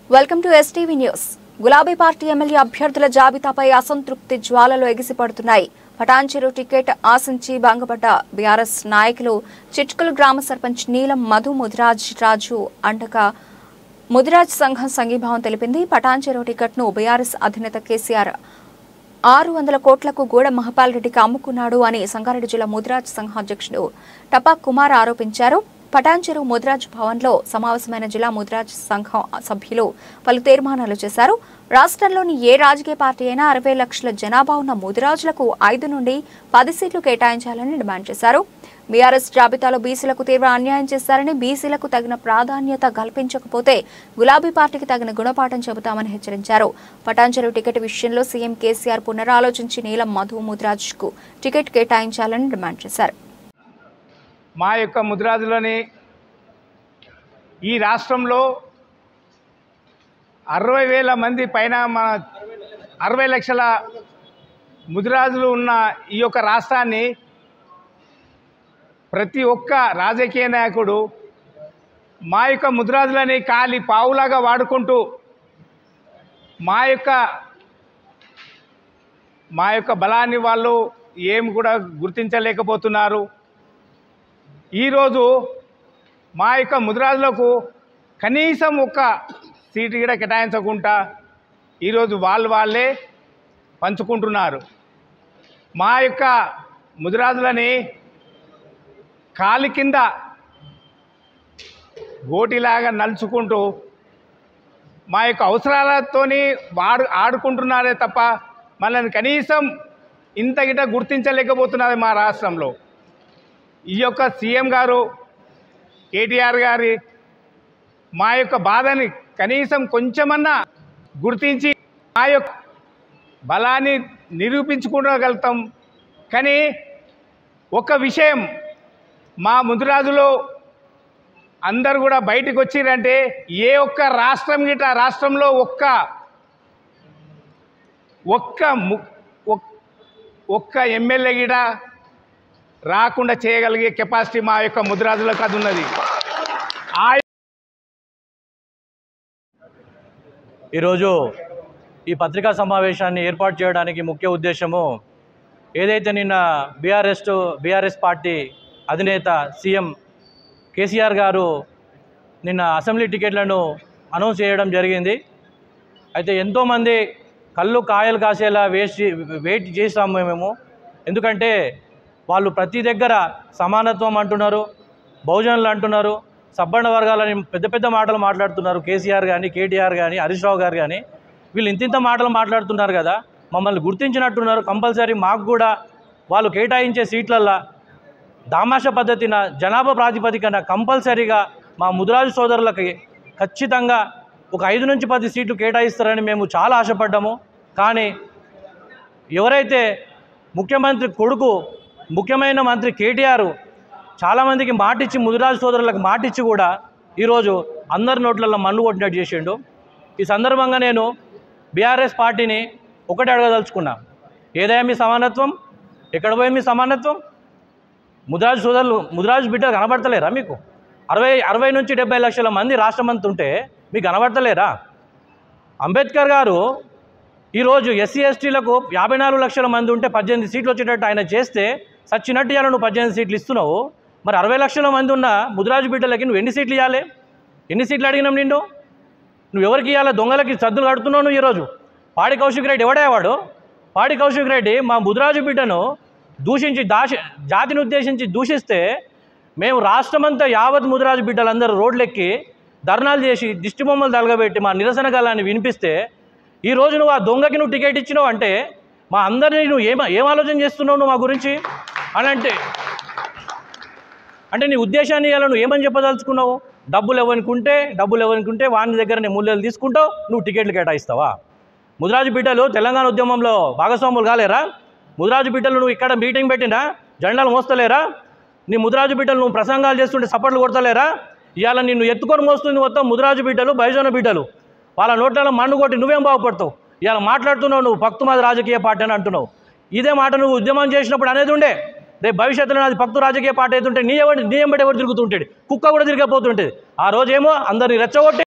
welcome to STV news గులాబీ party MLA అభ్యర్థుల జాబితాపై అసంతృప్తి జ్వాలలు ఎగిసిపడుతున్నాయి పటాన్చెరు టికెట్ ఆశించి భంగపడ్డ బీఆర్ఎస్ నాయకులు చిట్కల్ గ్రామ సర్పంచ్ నీలం మధు ముదిరాజ్ రాజు అండగా ముదిరాజ్ సంఘం సంఘీభావం తెలిపింది పటాన్చెరు టికెట్ను బీఆర్ఎస్ అధినేత కేసీఆర్ ఆరు వందల కోట్లకు గూడ మహపాల్ రెడ్డికి అమ్ముకున్నాడు అని సంగారెడ్డి జిల్లా ముదిరాజ్ సంఘ అధ్యక్షుడు టపాక్ కుమార్ ఆరోపించారు పటాన్చెరు ముదిరాజ్ భవన్లో సమావేశమైన జిల్లా ముదిరాజ్ సంఘం సభ్యులు పలు తీర్మానాలు చేశారు రాష్ట్రంలోని ఏ రాజకీయ పార్టీ అయినా అరవై లక్షల జనాభా ఉన్న ముదిరాజులకు ఐదు నుండి పది సీట్లు కేటాయించాలని డిమాండ్ చేశారు బీఆర్ఎస్ జాబితాలో బీసీలకు తీవ్ర అన్యాయం చేశారని బీసీలకు తగిన ప్రాధాన్యత కల్పించకపోతే గులాబీ పార్టీకి తగిన గుణపాఠం చెబుతామని హెచ్చరించారు పటాన్చెరు టికెట్ విషయంలో సీఎం కేసీఆర్ పునరాలోచించి నీలం మధు ముదిరాజ్కు టికెట్ కేటాయించాలని డిమాండ్ చేశారు మా యొక్క ముద్రాజులని ఈ రాష్ట్రంలో అరవై వేల మంది పైన మా అరవై లక్షల ముదిరాజులు ఉన్న ఈ యొక్క రాష్ట్రాన్ని ప్రతి ఒక్క రాజకీయ నాయకుడు మా యొక్క ముద్రాజులని కాలి పావులాగా వాడుకుంటూ మా యొక్క మా యొక్క బలాన్ని వాళ్ళు ఏం కూడా గుర్తించలేకపోతున్నారు ఈరోజు మా యొక్క ముదిరాజులకు కనీసం ఒక్క సీటు కూడా కేటాయించకుండా ఈరోజు వాళ్ళు వాళ్ళే పంచుకుంటున్నారు మా యొక్క ముదిరాజులని కాలి కింద గోటిలాగా నలుచుకుంటూ మా యొక్క అవసరాలతోని వాడు ఆడుకుంటున్నారే తప్ప మనల్ని కనీసం ఇంత గిట గుర్తించలేకపోతున్నది మా రాష్ట్రంలో ఈ యొక్క సీఎం గారు కేటీఆర్ గారి మా యొక్క బాధని కనీసం కొంచెమన్నా గుర్తించి మా యొక్క బలాన్ని నిరూపించుకోగలుగుతాం కానీ ఒక విషయం మా ముదిరాజులో అందరు కూడా బయటకు వచ్చిరంటే ఏ ఒక్క రాష్ట్రం గిట రాష్ట్రంలో ఒక్క ఒక్క ము- ఒక్- ఒక్క ఎమ్మెల్యే గిట రాకుండా చేయగలిగే కెపాసిటీ మా యొక్క ముద్రాజులకు అది ఉన్నది ఆ ఈరోజు ఈ పత్రికా సమావేశాన్ని ఏర్పాటు చేయడానికి ముఖ్య ఉద్దేశము ఏదైతే నిన్న బీఆర్ఎస్ బీఆర్ఎస్ పార్టీ అధినేత సీఎం కేసీఆర్ గారు నిన్న అసెంబ్లీ టికెట్లను అనౌన్స్ చేయడం జరిగింది అయితే ఎంతోమంది కళ్ళు కాయలు కాసేలా వేస్ట్ వెయిట్ చేసాము మేము ఎందుకంటే వాళ్ళు ప్రతి దగ్గర సమానత్వం అంటున్నారు బహుజనులు అంటున్నారు సబ్బన్న వర్గాలని పెద్ద పెద్ద మాటలు మాట్లాడుతున్నారు కేసీఆర్ కానీ కేటీఆర్ కానీ హరీష్ రావు గారు కానీ వీళ్ళు ఇంత ఇంత మాటలు మాట్లాడుతున్నారు కదా మమ్మల్ని గుర్తించినట్టున్నారు కంపల్సరీ మాకు కూడా వాళ్ళు కేటాయించే సీట్లల్లో దామాష పద్ధతిన జనాభా ప్రాతిపదికన కంపల్సరీగా మా ముదిరాజు సోదరులకి ఖచ్చితంగా ఒక ఐదు నుంచి పది సీట్లు కేటాయిస్తారని మేము చాలా ఆశపడ్డాము కానీ ఎవరైతే ముఖ్యమంత్రి కొడుకు ముఖ్యమైన మంత్రి కేటీఆర్ చాలామందికి మాటిచ్చి ముదిరాజు సోదరులకు మాటిచ్చి కూడా ఈరోజు అందరి నోట్లలో మన్ను కొట్టినట్టు చేసిండు ఈ సందర్భంగా నేను బీఆర్ఎస్ పార్టీని ఒకటి అడగదలుచుకున్నా ఏదైనా మీ సమానత్వం ఎక్కడ పోయి మీ సమానత్వం ముదిరాజు సోదరులు ముదిరాజు బిడ్డలు కనబడతలేరా మీకు అరవై అరవై నుంచి డెబ్బై లక్షల మంది రాష్ట్రమంతా ఉంటే మీకు కనబడతలేరా అంబేద్కర్ గారు ఈరోజు ఎస్సీ ఎస్టీలకు యాభై నాలుగు లక్షల మంది ఉంటే పద్దెనిమిది సీట్లు వచ్చేటట్టు ఆయన చేస్తే సచ్చినట్టు ఇవ్వాలి నువ్వు పద్దెనిమిది సీట్లు ఇస్తున్నావు మరి అరవై లక్షల మంది ఉన్న ముదిరాజు బిడ్డలకి నువ్వు ఎన్ని సీట్లు ఇవ్వాలి ఎన్ని సీట్లు అడిగినాం నిన్ను నువ్వు ఎవరికి ఇవ్వాలి దొంగలకి సద్దులు కడుతున్నావు నువ్వు ఈరోజు పాడి కౌశిక్ రెడ్డి ఎవడేవాడు పాడి కౌశిక్ రెడ్డి మా ముదిరాజు బిడ్డను దూషించి దాష జాతిని ఉద్దేశించి దూషిస్తే మేము రాష్ట్రమంతా యావత్ ముదిరాజు బిడ్డలందరూ రోడ్లెక్కి ధర్నాలు చేసి దిష్టి బొమ్మలు తలగబెట్టి మా నిరసన గలాన్ని వినిపిస్తే ఈ రోజు నువ్వు ఆ దొంగకి నువ్వు టికెట్ ఇచ్చినావు అంటే మా అందరినీ నువ్వు ఏం ఏం ఆలోచన చేస్తున్నావు నువ్వు మా గురించి అని అంటే అంటే నీ ఉద్దేశాన్ని ఇలా నువ్వు ఏమని చెప్పదలుచుకున్నావు డబ్బులు ఎవరికుంటే డబ్బులు ఎవరికుంటే వాని దగ్గర నీ మూల్యాలు తీసుకుంటావు నువ్వు టికెట్లు కేటాయిస్తావా ముదిరాజు బిడ్డలు తెలంగాణ ఉద్యమంలో భాగస్వాములు కాలేరా ముదిరాజు బిడ్డలు నువ్వు ఇక్కడ మీటింగ్ పెట్టినా జెండాలు మోస్తలేరా నీ ముదిరాజు బిడ్డలు నువ్వు ప్రసంగాలు చేస్తుంటే సపోర్ట్లు కొడతలేరా ఇవాళ నిన్ను ఎత్తుకొని మోస్తుంది మొత్తం ముదిరాజు బిడ్డలు బైజోన బిడ్డలు వాళ్ళ నోట్లలో మన్ను కొట్టి నువ్వేం బాగుపడతావు ఇవాళ మాట్లాడుతున్నావు నువ్వు భక్తుమాది రాజకీయ పార్టీ అని అంటున్నావు ఇదే మాట నువ్వు ఉద్యమం చేసినప్పుడు అనేది ఉండే రేపు భవిష్యత్తులో నాది భక్తు రాజకీయ పార్టీ అవుతుంటే నీ ఎవరు నీ ఎంబడి ఎవరు తిరుగుతుంటాడు కుక్క కూడా తిరిగిపోతుంటుంది ఆ రోజేమో అందరిని రెచ్చగొట్టి